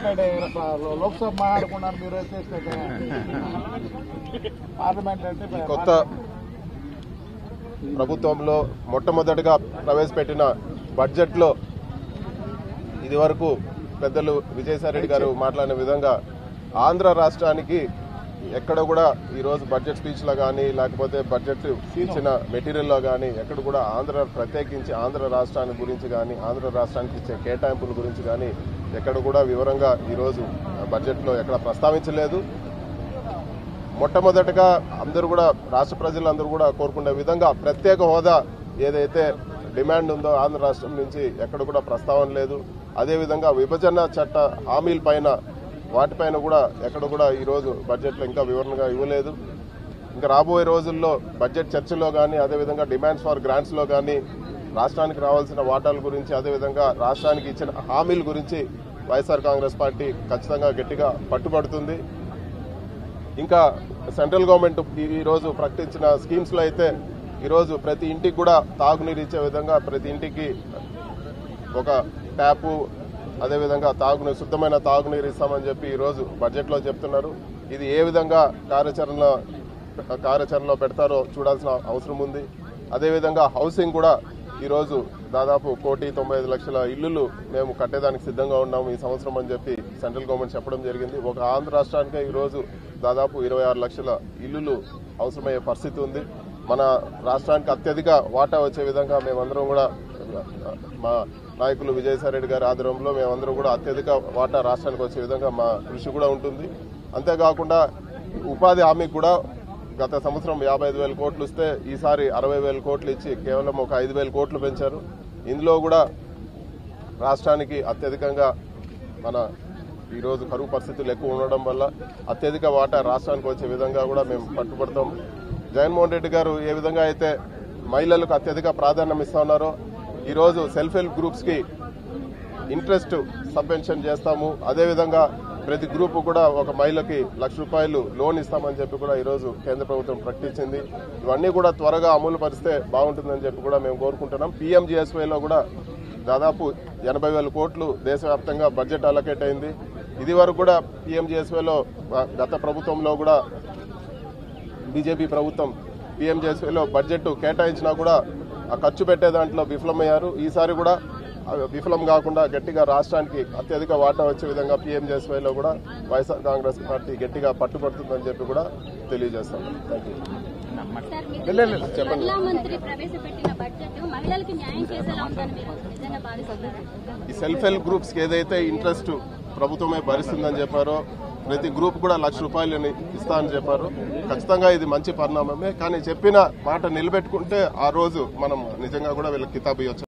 మాట్లాడే లోక్సభ మాట్లాడుకున్నారు మీరు వచ్చేస్తే పార్లమెంట్ అంటే కొత్త ప్రభుత్వంలో మొట్టమొదటిగా ప్రవేశపెట్టిన బడ్జెట్లో ఇది వరకు పెద్దలు విజయసాయిరెడ్డి గారు మాట్లాడిన విధంగా ఆంధ్ర రాష్ట్రానికి ఎక్కడ కూడా ఈరోజు బడ్జెట్ స్పీచ్లో కానీ లేకపోతే బడ్జెట్ ఇచ్చిన మెటీరియల్లో కానీ ఎక్కడ కూడా ఆంధ్ర ప్రత్యేకించి ఆంధ్ర రాష్ట్రాన్ని గురించి కానీ ఆంధ్ర రాష్ట్రానికి ఇచ్చే కేటాయింపుల గురించి కానీ ఎక్కడ కూడా వివరంగా ఈరోజు బడ్జెట్లో ఎక్కడ ప్రస్తావించలేదు మొట్టమొదటగా అందరూ కూడా రాష్ట్ర ప్రజలందరూ కూడా కోరుకునే విధంగా ప్రత్యేక హోదా ఏదైతే డిమాండ్ ఉందో ఆంధ్ర రాష్ట్రం నుంచి ఎక్కడ కూడా ప్రస్తావన లేదు అదేవిధంగా విభజన చట్ట హామీల పైన వాటిపైన కూడా ఎక్కడ కూడా ఈరోజు బడ్జెట్లో ఇంకా వివరణగా ఇవ్వలేదు ఇంకా రాబోయే రోజుల్లో బడ్జెట్ చర్చలో కానీ అదేవిధంగా డిమాండ్స్ ఫర్ గ్రాంట్స్లో కానీ రాష్ట్రానికి రావాల్సిన వాటాల గురించి అదేవిధంగా రాష్ట్రానికి ఇచ్చిన హామీల గురించి వైఎస్ఆర్ కాంగ్రెస్ పార్టీ ఖచ్చితంగా గట్టిగా పట్టుబడుతుంది ఇంకా సెంట్రల్ గవర్నమెంట్ ఈ- ఈ రోజు ప్రకటించిన స్కీమ్స్ లో అయితే ఈరోజు ప్రతి ఇంటికి కూడా తాగునీరు ఇచ్చే విధంగా ప్రతి ఇంటికి ఒక ట్యాపు అదేవిధంగా తాగునీరు శుద్ధమైన తాగునీరు ఇస్తామని చెప్పి ఈరోజు బడ్జెట్లో చెప్తున్నారు ఇది ఏ విధంగా కార్యాచరణలో కార్యాచరణలో పెడతారో చూడాల్సిన అవసరం ఉంది అదేవిధంగా హౌసింగ్ కూడా ఈరోజు దాదాపు కోటి తొంభై ఐదు లక్షల ఇల్లులు మేము కట్టేదానికి సిద్ధంగా ఉన్నాము ఈ సంవత్సరం అని చెప్పి సెంట్రల్ గవర్నమెంట్ చెప్పడం జరిగింది ఒక ఆంధ్ర రాష్ట్రానికే ఈరోజు దాదాపు ఇరవై ఆరు లక్షల ఇల్లులు అవసరమయ్యే పరిస్థితి ఉంది మన రాష్ట్రానికి అత్యధిక వాటా వచ్చే విధంగా మేమందరం కూడా మా నాయకులు విజయసాయిరెడ్డి గారి ఆధ్వర్యంలో మేమందరం కూడా అత్యధిక వాటా రాష్ట్రానికి వచ్చే విధంగా మా కృషి కూడా ఉంటుంది అంతేకాకుండా ఉపాధి హామీకి కూడా గత సంవత్సరం యాభై ఐదు వేల కోట్లు ఇస్తే ఈసారి అరవై వేల కోట్లు ఇచ్చి కేవలం ఒక ఐదు వేల కోట్లు పెంచారు ఇందులో కూడా రాష్ట్రానికి అత్యధికంగా మన ఈరోజు కరువు పరిస్థితులు ఎక్కువ ఉండడం వల్ల అత్యధిక వాటా రాష్ట్రానికి వచ్చే విధంగా కూడా మేము పట్టుబడతాం జగన్మోహన్ రెడ్డి గారు ఏ విధంగా అయితే మహిళలకు అత్యధిక ప్రాధాన్యం ఇస్తా ఉన్నారో ఈరోజు సెల్ఫ్ హెల్ప్ గ్రూప్స్కి ఇంట్రెస్ట్ సబ్వెన్షన్ చేస్తాము అదేవిధంగా ప్రతి గ్రూప్ కూడా ఒక మహిళకి లక్ష రూపాయలు లోన్ ఇస్తామని చెప్పి కూడా ఈరోజు కేంద్ర ప్రభుత్వం ప్రకటించింది ఇవన్నీ కూడా త్వరగా అమలు పరిస్తే బాగుంటుందని చెప్పి కూడా మేము కోరుకుంటున్నాం పీఎంజీఎస్వైలో కూడా దాదాపు ఎనభై వేల కోట్లు దేశవ్యాప్తంగా బడ్జెట్ అలొకేట్ అయింది ఇది వరకు కూడా పీఎంజీఎస్వైలో గత ప్రభుత్వంలో కూడా బీజేపీ ప్రభుత్వం పీఎంజేఎస్వైలో బడ్జెట్ కేటాయించినా కూడా ఆ ఖర్చు పెట్టే దాంట్లో విఫలమయ్యారు ఈసారి కూడా ఆ విఫలం కాకుండా గట్టిగా రాష్ట్రానికి అత్యధిక వాటా వచ్చే విధంగా పీఎంజేఎస్వైలో కూడా వైఎస్ఆర్ కాంగ్రెస్ పార్టీ గట్టిగా పట్టుబడుతుందని చెప్పి కూడా తెలియజేస్తాను థ్యాంక్ యూ సార్ మీరు మహిళా మంత్రి ప్రవేశపెట్టిన బడ్జెట్ మహిళలకి న్యాయం చేసేలా ఉందని మీరు నిజంగా భావిస్తున్నారా ఈ సెల్ఫ్ హెల్ప్ గ్రూప్స్ కి ఏదైతే ఇంట్రెస్ట్ ప్రభుత్వమే భరిస్తుందని చెప్పారో ప్రతి గ్రూప్ కూడా లక్ష రూపాయలు ఇస్తా అని చెప్పారు ఖచ్చితంగా ఇది మంచి పరిణామమే కానీ చెప్పిన మాట నిలబెట్టుకుంటే ఆ రోజు మనం నిజంగా కూడా వీళ్ళకి కితాబు ఇవ్వచ్చు